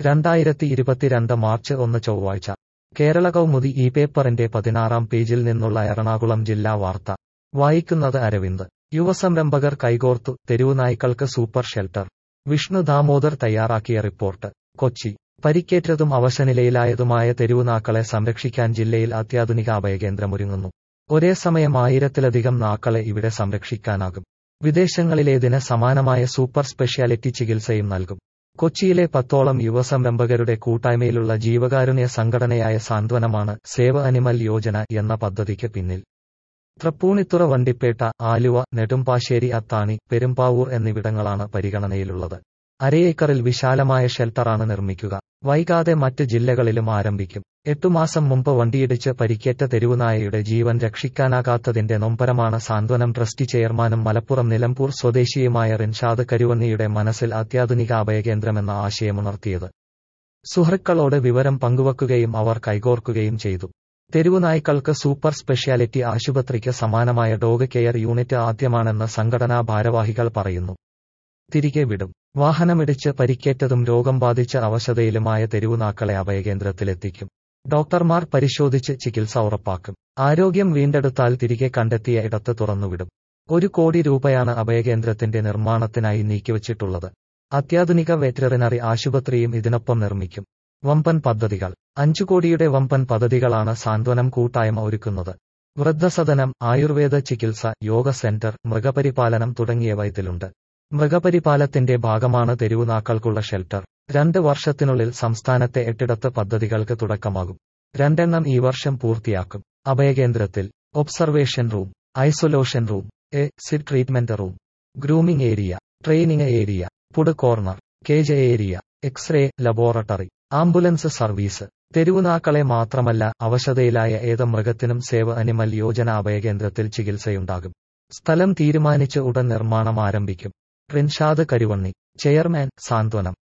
രണ്ടായിരത്തി ഇരുപത്തിരണ്ട് മാർച്ച് ഒന്ന് ചൊവ്വാഴ്ച കേരള കൗമുദി ഈ പേപ്പറിന്റെ പതിനാറാം പേജിൽ നിന്നുള്ള എറണാകുളം ജില്ലാ വാർത്ത വായിക്കുന്നത് അരവിന്ദ് യുവസംരംഭകർ കൈകോർത്തു തെരുവുനായ്ക്കൾക്ക് സൂപ്പർ ഷെൽട്ടർ വിഷ്ണു ദാമോദർ തയ്യാറാക്കിയ റിപ്പോർട്ട് കൊച്ചി പരിക്കേറ്റതും അവശനിലയിലായതുമായ തെരുവുനാക്കളെ സംരക്ഷിക്കാൻ ജില്ലയിൽ അത്യാധുനിക അഭയകേന്ദ്രമൊരുങ്ങുന്നു ഒരേ സമയം ആയിരത്തിലധികം നാക്കളെ ഇവിടെ സംരക്ഷിക്കാനാകും വിദേശങ്ങളിലേതിന് സമാനമായ സൂപ്പർ സ്പെഷ്യാലിറ്റി ചികിത്സയും നൽകും കൊച്ചിയിലെ പത്തോളം യുവസംരംഭകരുടെ കൂട്ടായ്മയിലുള്ള ജീവകാരുണ്യ സംഘടനയായ സാന്ത്വനമാണ് സേവ അനിമൽ യോജന എന്ന പദ്ധതിക്ക് പിന്നിൽ തൃപ്പൂണിത്തുറ വണ്ടിപ്പേട്ട ആലുവ നെടുമ്പാശ്ശേരി അത്താണി പെരുമ്പാവൂർ എന്നിവിടങ്ങളാണ് പരിഗണനയിലുള്ളത് അരയേക്കറിൽ വിശാലമായ ഷെൽട്ടറാണ് നിർമ്മിക്കുക വൈകാതെ മറ്റ് ജില്ലകളിലും ആരംഭിക്കും എട്ടുമാസം മുമ്പ് വണ്ടിയിടിച്ച് പരിക്കേറ്റ തെരുവുനായയുടെ ജീവൻ രക്ഷിക്കാനാകാത്തതിന്റെ നൊമ്പരമാണ് സാന്ത്വനം ട്രസ്റ്റ് ചെയർമാനും മലപ്പുറം നിലമ്പൂർ സ്വദേശിയുമായ റിൻഷാദ് കരുവന്നിയുടെ മനസ്സിൽ അത്യാധുനിക അഭയകേന്ദ്രമെന്ന ആശയമുണർത്തിയത് സുഹൃക്കളോട് വിവരം പങ്കുവെക്കുകയും അവർ കൈകോർക്കുകയും ചെയ്തു തെരുവുനായ്ക്കൾക്ക് സൂപ്പർ സ്പെഷ്യാലിറ്റി ആശുപത്രിക്ക് സമാനമായ ഡോഗ് കെയർ യൂണിറ്റ് ആദ്യമാണെന്ന് സംഘടനാ ഭാരവാഹികൾ പറയുന്നു തിരികെ വിടും വാഹനമിടിച്ച് പരിക്കേറ്റതും രോഗം ബാധിച്ച അവശതയിലുമായ തെരുവുനാക്കളെ അഭയകേന്ദ്രത്തിലെത്തിക്കും ഡോക്ടർമാർ പരിശോധിച്ച് ചികിത്സ ഉറപ്പാക്കും ആരോഗ്യം വീണ്ടെടുത്താൽ തിരികെ കണ്ടെത്തിയ ഇടത്ത് തുറന്നുവിടും ഒരു കോടി രൂപയാണ് അഭയകേന്ദ്രത്തിന്റെ നിർമ്മാണത്തിനായി നീക്കിവച്ചിട്ടുള്ളത് അത്യാധുനിക വെറ്ററിനറി ആശുപത്രിയും ഇതിനൊപ്പം നിർമ്മിക്കും വമ്പൻ പദ്ധതികൾ അഞ്ചു കോടിയുടെ വമ്പൻ പദ്ധതികളാണ് സാന്ത്വനം കൂട്ടായ്മ ഒരുക്കുന്നത് വൃദ്ധസദനം ആയുർവേദ ചികിത്സ യോഗ സെന്റർ മൃഗപരിപാലനം തുടങ്ങിയവ ഇതിലുണ്ട് മൃഗപരിപാലത്തിന്റെ ഭാഗമാണ് തെരുവുനാക്കൾക്കുള്ള ഷെൽട്ടർ രണ്ട് വർഷത്തിനുള്ളിൽ സംസ്ഥാനത്തെ എട്ടിടത്ത് പദ്ധതികൾക്ക് തുടക്കമാകും രണ്ടെണ്ണം ഈ വർഷം പൂർത്തിയാക്കും അഭയകേന്ദ്രത്തിൽ ഒബ്സർവേഷൻ റൂം ഐസൊലേഷൻ റൂം എ സിഡ് treatment room grooming area training area food corner cage area x-ray laboratory ambulance service തെരുവുനാക്കളെ മാത്രമല്ല അവശതയിലായ ഏത് മൃഗത്തിനും സേവ അനിമൽ യോജന അഭയകേന്ദ്രത്തിൽ ചികിത്സയുണ്ടാകും സ്ഥലം തീരുമാനിച്ച് ഉടൻ നിർമ്മാണം ആരംഭിക്കും റിൻഷാദ് കരുവണ്ണി ചെയർമാൻ സാന്ത്വനം